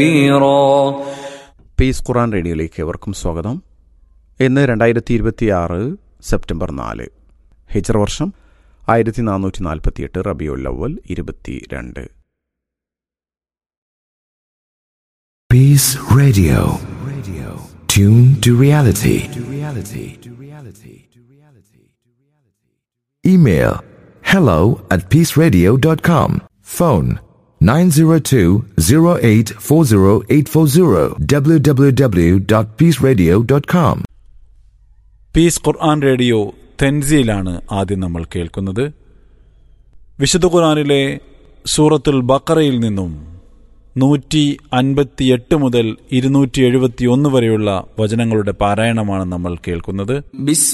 كثيرا piece ഖുറാൻ റേഡിയോയിലേക്ക് എവർക്കും സ്വാഗതം ഇന്ന് രണ്ടായിരത്തി ഇരുപത്തിയാറ് സെപ്റ്റംബർ നാല് ഹിജർ വർഷം ആയിരത്തി നാനൂറ്റി നാൽപ്പത്തിയെട്ട് റബിയുൽ അവൽ ഇരുപത്തി രണ്ട് Peace Radio. Radio. Tune to reality. To reality. To reality. To reality. Email hello at peaceradio.com. Phone 902-0840840 www.peaceradio.com. Peace Quran radio തെൻസിയിലാണ് ആദ്യം നമ്മൾ കേൾക്കുന്നത് വിശുദ്ധ ഖുർആനിലെ സൂറത്തുൽ ബക്കറയിൽ നിന്നും നൂറ്റി അൻപത്തിയെട്ട് മുതൽ ഇരുന്നൂറ്റി എഴുപത്തി ഒന്ന് വരെയുള്ള വചനങ്ങളുടെ പാരായണമാണ് നമ്മൾ കേൾക്കുന്നത് بسم